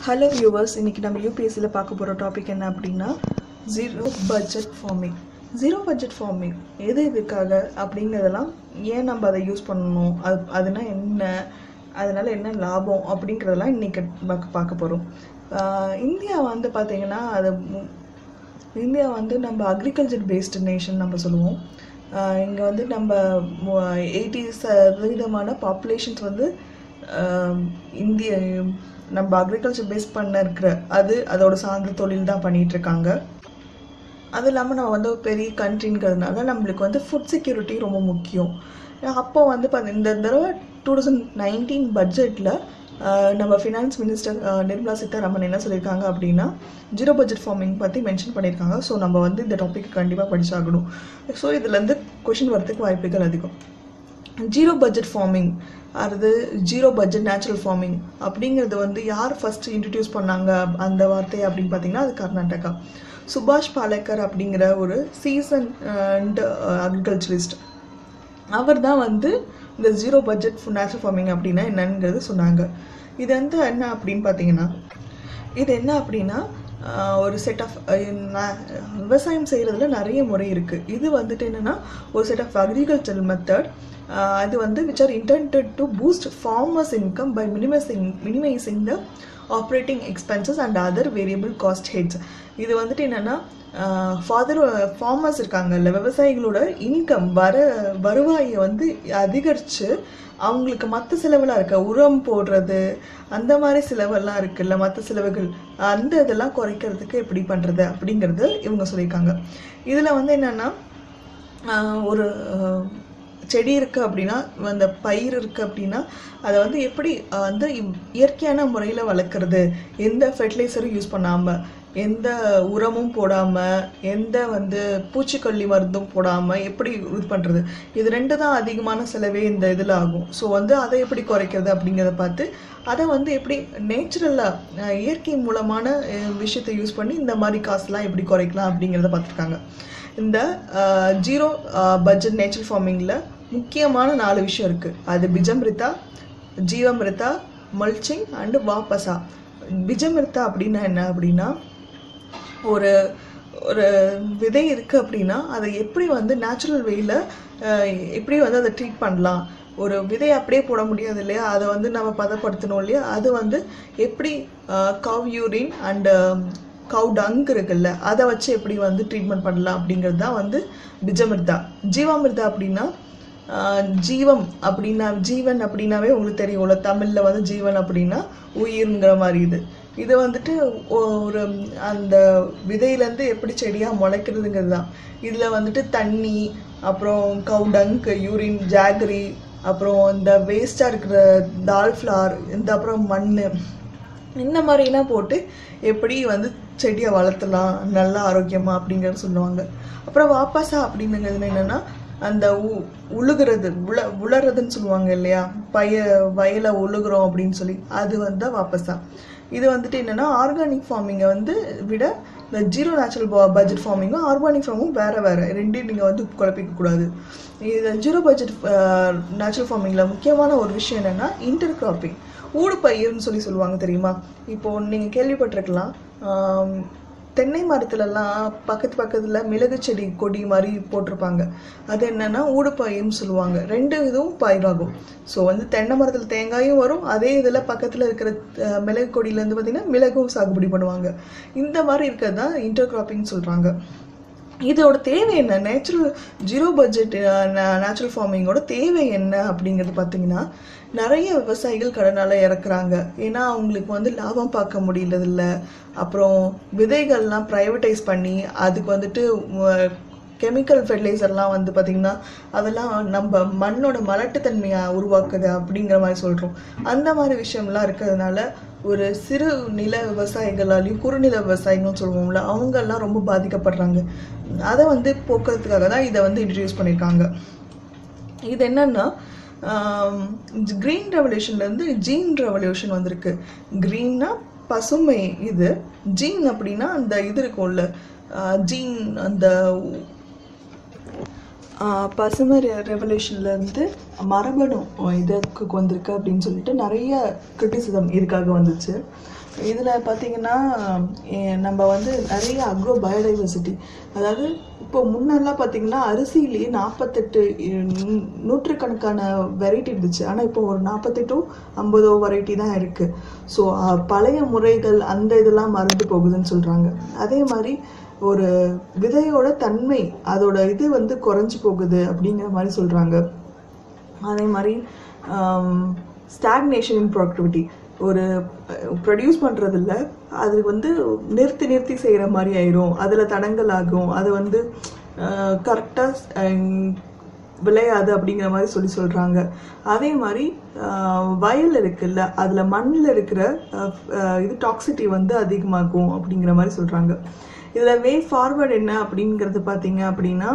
hello viewers இன்னைக்கு நம்ம யூபிஎஸ்சியில் பார்க்க போகிற டாபிக் என்ன அப்படின்னா zero budget farming zero budget farming எது எதுக்காக அப்படிங்கிறதெல்லாம் ஏன் நம்ம அதை யூஸ் பண்ணணும் அது அதுனா என்ன அதனால என்ன லாபம் அப்படிங்கிறதெல்லாம் இன்னைக்கு பார்க்க பார்க்க போகிறோம் இந்தியா வந்து பார்த்திங்கன்னா அது மு- இந்தியா வந்து நம்ம அக்ரிகல்ச்சர் பேஸ்டு நேஷன் நம்ம சொல்லுவோம் இங்கே வந்து நம்ம எயிட்டி சதவீதமான பாப்புலேஷன்ஸ் வந்து ஆஹ், இந்திய நம்ம அக்ரிகல்ச்சர் பேஸ் பண்ண இருக்கிற அது அதோட சார்ந்த தொழில் தான் பண்ணிட்டு இருக்காங்க அது இல்லாமல் நம்ம வந்து ஒரு பெரிய கண்ட்ரிங்கிறதுனால நம்மளுக்கு வந்து ஃபுட் செக்யூரிட்டி ரொம்ப முக்கியம் அப்போ வந்து பாத்தி- இந்த தடவை டூ தௌசண்ட் நைன்டீன் பட்ஜெட்டில் நம்ம ஃபினான்ஸ் மினிஸ்டர் நிர்மலா சீதாராமன் என்ன சொல்லியிருக்காங்க அப்படின்னா ஜீரோ பட்ஜெட் ஃபார்மிங் பற்றி மென்ஷன் பண்ணியிருக்காங்க ஸோ நம்ம வந்து இந்த டாபிக் கண்டிப்பாக படிச்சாகணும் ஸோ இதுலேருந்து கொஷின் வரதுக்கு வாய்ப்புகள் அதிகம் ஜீரோ பட்ஜெட் ஃபார்மிங் அது ஜீரோ பட்ஜெட் நேச்சுரல் ஃபார்மிங் அப்படிங்கிறது வந்து யார் ஃபர்ஸ்ட் இன்ட்ரடியூஸ் பண்ணாங்க அந்த வார்த்தை அப்படின்னு பார்த்தீங்கன்னா அது கர்நாடகா சுபாஷ் பாலேக்கர் அப்படிங்கிற ஒரு சீசன் அக்ரிகல்ச்சரிஸ்ட் அவர் தான் வந்து இந்த ஜீரோ பட்ஜெட் நேச்சுரல் ஃபார்மிங் அப்படின்னா என்னங்கிறது சொன்னாங்க இது வந்து என்ன அப்படின்னு பார்த்தீங்கன்னா இது என்ன அப்படின்னா ஆஹ், ஒரு செட் ஆஃப் விவசாயம் செய்கிறதுல நிறைய முறை இருக்குது இது வந்துட்டு என்னென்னா ஒரு செட் ஆஃப் அக்ரிகல்ச்சர் மெத்தட் அது வந்து which are intended to boost farmers income by minimising minimising the operating expenses and other variable cost heads இது வந்துட்டு என்னென்னா ஃபாதர் ஃபார்மர்ஸ் இருக்காங்கல்ல விவசாயிகளோட இன்கம் வர வருவாயை வந்து அதிகரித்து அவங்களுக்கு மற்ற செலவெல்லாம் இருக்க உரம் போடுறது அந்த மாதிரி செலவெல்லாம் இருக்குல்ல மற்ற செலவுகள் அந்த இதெல்லாம் குறைக்கிறதுக்கு எப்படி பண்ணுறது அப்படிங்கிறது இவங்க சொல்லியிருக்காங்க இதில் வந்து என்னென்னா ஒரு ஆஹ், செடி இருக்குது அப்படின்னா அந்த பயிர் இருக்குது அப்படின்னா அதை வந்து எப்படி ஆஹ், வந்து இம்- இயற்கையான முறையில் வளர்க்குறது எந்த ஃபெர்டிலைசரும் யூஸ் பண்ணாமல் எந்த உரமும் போடாமல் எந்த வந்து பூச்சிக்கொல்லி மருந்தும் போடாமல் எப்படி இது பண்ணுறது இது ரெண்டு தான் அதிகமான செலவே இந்த இதில் ஆகும் ஸோ வந்து அதை எப்படி குறைக்கிறது அப்படிங்கிறத பார்த்து அதை வந்து எப்படி நேச்சுரலாக இயற்கை மூலமான அஹ், விஷயத்தை யூஸ் பண்ணி இந்த மாதிரி காசுலாம் எப்படி குறைக்கலாம் அப்படிங்கிறத பார்த்துருக்காங்க இந்த ஜீரோ பட்ஜெட் நேச்சுரல் ஃபார்மிங்கில் முக்கியமான நாலு விஷயம் இருக்குது அது பிஜமிருத்தா ஜீவமிருத்தா மல்ச்சிங் அண்டு வாபசா பிஜமிருத்தா அப்படின்னா என்ன அப்படின்னா ஒரு ஒரு விதை இருக்குது அப்படின்னா அதை எப்படி வந்து நேச்சுரல் வேயில் எப்படி வந்து அதை ட்ரீட் பண்ணலாம் ஒரு விதை அப்படியே போட முடியாது இல்லையா அதை வந்து நம்ம பதப்படுத்தணும் இல்லையா அது வந்து எப்படி cow urine and cow dung இருக்குல்ல அதை வச்சு எப்படி வந்து ட்ரீட்மெண்ட் பண்ணலாம் அப்படிங்கிறது தான் வந்து பிஜமிர்தா ஜீவாமிர்தா அப்படின்னா ஆஹ் ஜீவம் அப்படின்னா ஜீவன் அப்படின்னாவே உங்களுக்கு தெரியும்ல தமிழில் வந்து ஜீவன் அப்படின்னா உயிர்ங்கிற மாதிரி இது இது வந்துட்டு ஒரு அந்த விதையிலேருந்து எப்படி செடியாக முளைக்கிறதுங்கிறது தான் இதில் வந்துட்டு தண்ணி அப்புறம் கவுடங்க் யூரின் ஜாகரி அப்புறம் இந்த வேஸ்ட்டாக இருக்கிற தால் ஃப்ளார் இந்த அப்புறம் மண் இந்த மாதிரிலாம் போட்டு எப்படி வந்து செடியை வளர்த்தலாம் நல்லா ஆரோக்கியமா அப்படிங்கிறத சொல்லுவாங்க அப்புறம் வாப்பாசா அப்படிங்கிறது என்னன்னா அந்த உ உழுகிறது உழ உலறதுன்னு சொல்லுவாங்க இல்லையா பய வயலை உழுகுறோம் அப்படின்னு சொல்லி அது வந்து வாப்பஸா இது வந்துட்டு என்னன்னா ஆர்கானிக் ஃபார்மிங்கை வந்து விட இந்த ஜீரோ நேச்சுரல் பட்ஜெட் ஃபார்மிங்கும் ஆர்கானிக் ஃபார்மும் வேற வேற ரெண்டையும் நீங்கள் வந்து குழப்பிக்க கூடாது இது ஜீரோ பட்ஜெட் நேச்சுரல் ஃபார்மிங்கில் முக்கியமான ஒரு விஷயம் என்னன்னா இன்டர் கிராப்பிங் ஊடு பயிர்னு சொல்லி சொல்லுவாங்க தெரியுமா இப்போ நீங்கள் கேள்விப்பட்டிருக்கலாம் ஆம், தென்னை மரத்துலலாம் பக்கத்து பக்கத்தில் மிளகு செடி கொடி மாதிரி போட்டிருப்பாங்க அது என்னன்னா ஊடு பயிர்னு சொல்லுவாங்க ரெண்டு இதுவும் பயிராகும் ஸோ வந்து தென்னை மரத்தில் தேங்காயும் வரும் அதே இதில் பக்கத்தில் இருக்கிற அஹ், மிளகு கொடியிலேருந்து பார்த்தீங்கன்னா மிளகும் சாகுபடி பண்ணுவாங்க இந்த மாதிரி இருக்கிறது தான் இன்டர் கிராப்பிங் சொல்கிறாங்க இதோட தேவை என்ன நேச்சுரல் ஜீரோ பட்ஜெட் நேச்சுரல் ஃபார்மிங்கோட தேவை என்ன அப்படிங்கிறது பார்த்தீங்கன்னா நிறைய விவசாயிகள் கடனால இறக்குறாங்க ஏன்னா அவங்களுக்கு வந்து லாபம் பார்க்க முடியறதில்ல அப்புறம் விதைகள்லாம் ப்ரைவேட்டைஸ் பண்ணி அதுக்கு வந்துட்டு கெமிக்கல் ஃபெர்டிலைசர்லாம் வந்து பார்த்திங்கன்னா அதெல்லாம் நம்ம மண்ணோட மலட்டுத்தன்மையை உருவாக்குது அப்படிங்கிற மாதிரி சொல்கிறோம் அந்த மாதிரி விஷயம்லாம் இருக்கிறதுனால ஒரு சிறு நில விவசாயிகளாலையும் குறுநில விவசாயிகளும் சொல்லுவோம்ல அவங்கெல்லாம் ரொம்ப பாதிக்கப்படுறாங்க அதை வந்து போக்குறதுக்காக தான் இதை வந்து இன்ட்ரடியூஸ் பண்ணியிருக்காங்க இது என்னன்னா க்ரீன் ரெவல்யூஷன்லேருந்து ஜீன் ரெவல்யூஷன் வந்திருக்கு க்ரீன்னா பசுமை இது ஜீன் அப்படின்னா அந்த இது இருக்கும்ல ஜீன் அந்த ஆஹ் பசுமை ரெவல்யூஷன்லேருந்து மரபணு இதுக்கு வந்திருக்கு அப்படின்னு சொல்லிட்டு நிறைய கிரிட்டிசிசம் இதுக்காக வந்துச்சு இதில் பார்த்தீங்கன்னா எ- நம்ம வந்து நிறைய அக்ரோ பயோடைவர்சிட்டி அதாவது இப்போ முன்னெல்லாம் பார்த்தீங்கன்னா அரிசியிலேயே நாற்பத்தெட்டு நூ- நூற்றுக்கணக்கான வெரைட்டி இருந்துச்சு ஆனால் இப்போ ஒரு நாற்பத்தெட்டோ ஐம்பதோ வெரைட்டி தான் இருக்குது ஸோ பழைய முறைகள் அந்த இதெல்லாம் மறந்து போகுதுன்னு சொல்கிறாங்க அதே மாதிரி ஒரு விதையோட தன்மை அதோட இது வந்து குறைஞ்சு போகுது அப்படிங்கிற மாதிரி சொல்கிறாங்க அதே மாதிரி ஸ்டாக்னேஷன் இன் ப்ராடக்டிவிட்டி ஒரு ப்ரொடியூஸ் பண்ணுறதில்ல அது வந்து நிறுத்தி நிறுத்தி செய்கிற மாதிரி ஆயிரும் அதில் தடங்கல் ஆகும் அது வந்து கரெக்டாக விளையாது அப்படிங்கிற மாதிரி சொல்லி சொல்கிறாங்க அதே மாதிரி ஆஹ், வயல் இருக்குல்ல அதில் மண்ணில் இருக்கிற ஆஹ், ஆஹ், இது டாக்ஸிட்டி வந்து அதிகமாகும் அப்படிங்கிற மாதிரி சொல்கிறாங்க இதில் வே ஃபார்வர்ட் என்ன அப்படிங்கிறது பார்த்தீங்க அப்படின்னா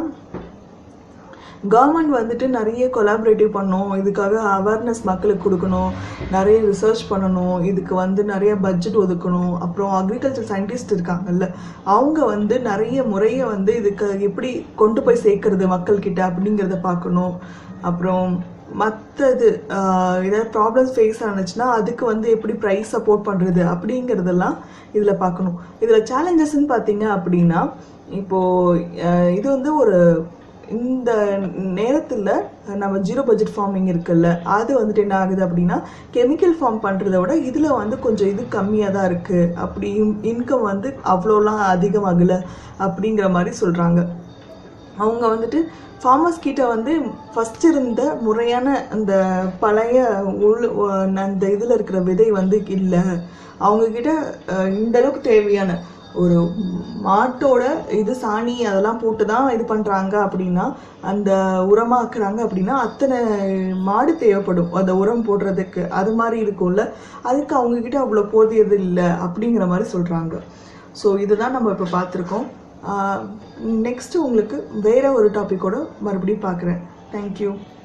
கவர்மெண்ட் வந்துட்டு நிறைய கொலாபரேட்டிவ் பண்ணணும் இதுக்காக அவேர்னஸ் மக்களுக்கு கொடுக்கணும் நிறைய ரிசர்ச் பண்ணணும் இதுக்கு வந்து நிறைய பட்ஜெட் ஒதுக்கணும் அப்புறம் அக்ரிகல்ச்சர் சயின்டிஸ்ட் இருக்காங்கல்ல அவங்க வந்து நிறைய முறையை வந்து இதுக்கு எப்படி கொண்டு போய் சேர்க்கறது மக்கள்கிட்ட அப்படிங்கிறத பார்க்கணும் அப்புறம் மற்றது ஏதாவது ப்ராப்ளம்ஸ் ஃபேஸ் ஆனுச்சுன்னா அதுக்கு வந்து எப்படி ப்ரைஸ் சப்போர்ட் பண்ணுறது அப்படிங்கிறதெல்லாம் இதில் பார்க்கணும் இதில் சேலஞ்சஸ்ன்னு பார்த்தீங்க அப்படின்னா இப்போது அஹ், இது வந்து ஒரு இந்த நேரத்தில் நம்ம ஜீரோ பட்ஜெட் ஃபார்மிங் இருக்குல்ல அது வந்துட்டு என்ன ஆகுது அப்படின்னா கெமிக்கல் ஃபார்ம் பண்ணுறத விட இதில் வந்து கொஞ்சம் இது கம்மியாக தான் இருக்குது அப்படி இன்கம் வந்து அவ்வளோலாம் அதிகமாகலை அப்படிங்கிற மாதிரி சொல்கிறாங்க அவங்க வந்துட்டு ஃபார்மர்ஸ் கிட்ட வந்து ஃபர்ஸ்ட் இருந்த முறையான அந்த பழைய உள் அந்த இதில் இருக்கிற விதை வந்து இல்லை அவங்க கிட்ட அஹ், இந்த அளவுக்கு தேவையான ஒரு மாட்டோட இது சாணி அதெல்லாம் போட்டு தான் இது பண்ணுறாங்க அப்படின்னா அந்த உரமாக்குறாங்க அப்படின்னா அத்தனை மாடு தேவைப்படும் அந்த உரம் போடுறதுக்கு அது மாதிரி இருக்கும்ல அதுக்கு அவங்க கிட்ட அவ்வளோ போதியது இல்லை அப்படிங்கிற மாதிரி சொல்கிறாங்க ஸோ இதுதான் நம்ம இப்போ பார்த்துருக்கோம் நெக்ஸ்ட் உங்களுக்கு வேற ஒரு டாபிக்கோட மறுபடியும் பார்க்குறேன் தேங்க்யூ